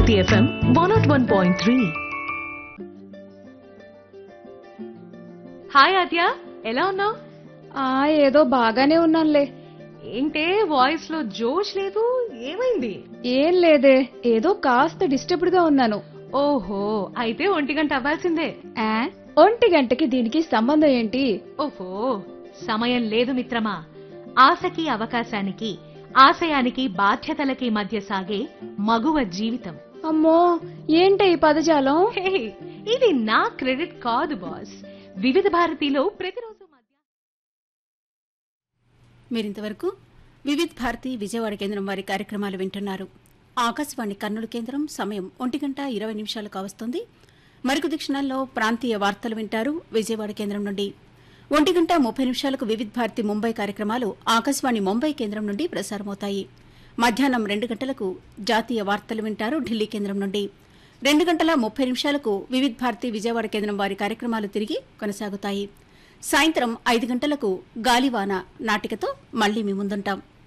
Hit FM 101.3. Hi ఆద్య ఎలా ఉన్నావు ఆ ఏదో బాగానే ఉన్నానులే ఏంటే వాయిస్ లో జోష్ లేదు ఏమైంది ఏం లేదే ఏదో కాస్త డిస్టర్బ్డ్ గా ఉన్నాను ఓహో అయితే ఒంటి గంట అవ్వాల్సిందే ఆ, ఒంటి గంటకి దీనికి సంబంధం ఏంటి ఓహో సమయం లేదు మిత్రమా ఆశకి అవకాశానికి ఆశయానికి బాధ్యతలకి మధ్య సాగే మగువ జీవితం అమ్మో ఏంటి ఈ పదజాలం హే, ఇది నా క్రెడిట్ కాదు బాస్ వివిధ భారతిలో ప్రతిరోజు మధ్య మీరింతవరకు వివిధ్ భారతి విజయవాడ కేంద్రం వారి కార్యక్రమాలు వింటున్నారు ఆకాశవాణి కర్నూలు కేంద్రం సమయం ఒంటి గంట ఇరవై నిమిషాలు కావస్తుంది మరికొద్ది క్షణాల్లో ప్రాంతీయ వార్తలు వింటారు విజయవాడ కేంద్రం నుండి ఒంటి గంట ముప్పై నిమిషాలకు వివిధ్ భారతి ముంబై కార్యక్రమాలు ఆకాశవాణి ముంబై కేంద్రం నుండి ప్రసారమవుతాయి మధ్యాహ్నం రెండు గంటలకు జాతీయ వార్తలు వింటారు ఢిల్లీ కేంద్రం నుండి రెండు గంటల ముప్పై నిమిషాలకు వివిధ్ భారతి విజయవాడ కేంద్రం వారి కార్యక్రమాలు తిరిగి కొనసాగుతాయి సాయంత్రం ఐదు గంటలకు గాలివాన నాటికతో మళ్లీ మీ ముందుంటాం